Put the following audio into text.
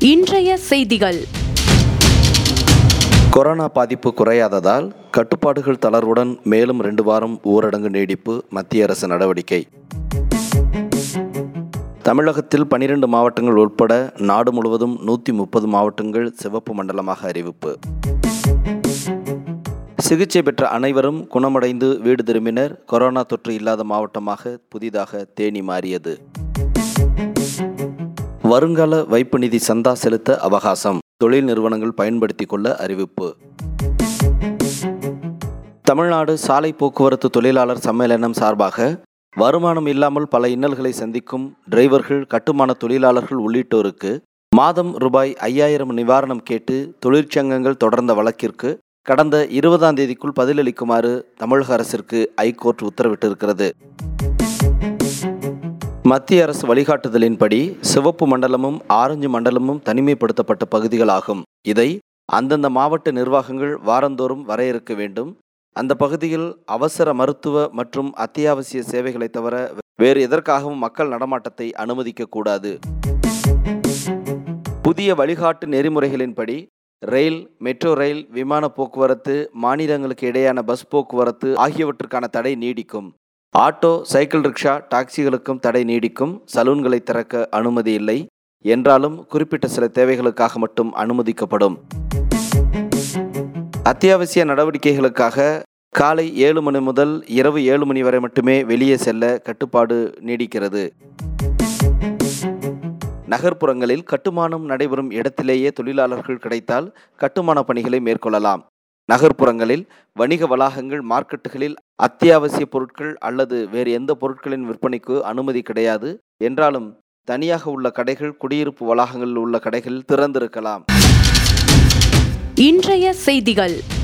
இன்றைய செய்திகள் கொரோனா பாதிப்பு குறையாததால் கட்டுப்பாடுகள் தளர்வுடன் மேலும் ரெண்டு வாரம் ஊரடங்கு நீடிப்பு மத்திய அரசு நடவடிக்கை தமிழகத்தில் பனிரெண்டு மாவட்டங்கள் உட்பட நாடு முழுவதும் நூற்றி முப்பது மாவட்டங்கள் சிவப்பு மண்டலமாக அறிவிப்பு சிகிச்சை பெற்ற அனைவரும் குணமடைந்து வீடு திரும்பினர் கொரோனா தொற்று இல்லாத மாவட்டமாக புதிதாக தேனி மாறியது வருங்கால வைப்பு நிதி சந்தா செலுத்த அவகாசம் தொழில் நிறுவனங்கள் பயன்படுத்திக் கொள்ள அறிவிப்பு தமிழ்நாடு சாலை போக்குவரத்து தொழிலாளர் சம்மேளனம் சார்பாக வருமானம் இல்லாமல் பல இன்னல்களை சந்திக்கும் டிரைவர்கள் கட்டுமான தொழிலாளர்கள் உள்ளிட்டோருக்கு மாதம் ரூபாய் ஐயாயிரம் நிவாரணம் கேட்டு தொழிற்சங்கங்கள் தொடர்ந்த வழக்கிற்கு கடந்த இருபதாம் தேதிக்குள் பதிலளிக்குமாறு தமிழக அரசிற்கு ஐகோர்ட் உத்தரவிட்டிருக்கிறது மத்திய அரசு வழிகாட்டுதலின்படி சிவப்பு மண்டலமும் ஆரஞ்சு மண்டலமும் தனிமைப்படுத்தப்பட்ட பகுதிகளாகும் இதை அந்தந்த மாவட்ட நிர்வாகங்கள் வாரந்தோறும் வரையறுக்க வேண்டும் அந்த பகுதியில் அவசர மருத்துவ மற்றும் அத்தியாவசிய சேவைகளை தவிர வேறு எதற்காகவும் மக்கள் நடமாட்டத்தை அனுமதிக்க கூடாது புதிய வழிகாட்டு நெறிமுறைகளின்படி ரயில் மெட்ரோ ரயில் விமான போக்குவரத்து மாநிலங்களுக்கு இடையான பஸ் போக்குவரத்து ஆகியவற்றுக்கான தடை நீடிக்கும் ஆட்டோ சைக்கிள் ரிக்ஷா டாக்ஸிகளுக்கும் தடை நீடிக்கும் சலூன்களை திறக்க அனுமதி இல்லை என்றாலும் குறிப்பிட்ட சில தேவைகளுக்காக மட்டும் அனுமதிக்கப்படும் அத்தியாவசிய நடவடிக்கைகளுக்காக காலை ஏழு மணி முதல் இரவு ஏழு மணி வரை மட்டுமே வெளியே செல்ல கட்டுப்பாடு நீடிக்கிறது நகர்ப்புறங்களில் கட்டுமானம் நடைபெறும் இடத்திலேயே தொழிலாளர்கள் கிடைத்தால் கட்டுமான பணிகளை மேற்கொள்ளலாம் நகர்ப்புறங்களில் வணிக வளாகங்கள் மார்க்கெட்டுகளில் அத்தியாவசிய பொருட்கள் அல்லது வேறு எந்த பொருட்களின் விற்பனைக்கு அனுமதி கிடையாது என்றாலும் தனியாக உள்ள கடைகள் குடியிருப்பு வளாகங்களில் உள்ள கடைகள் திறந்திருக்கலாம் இன்றைய செய்திகள்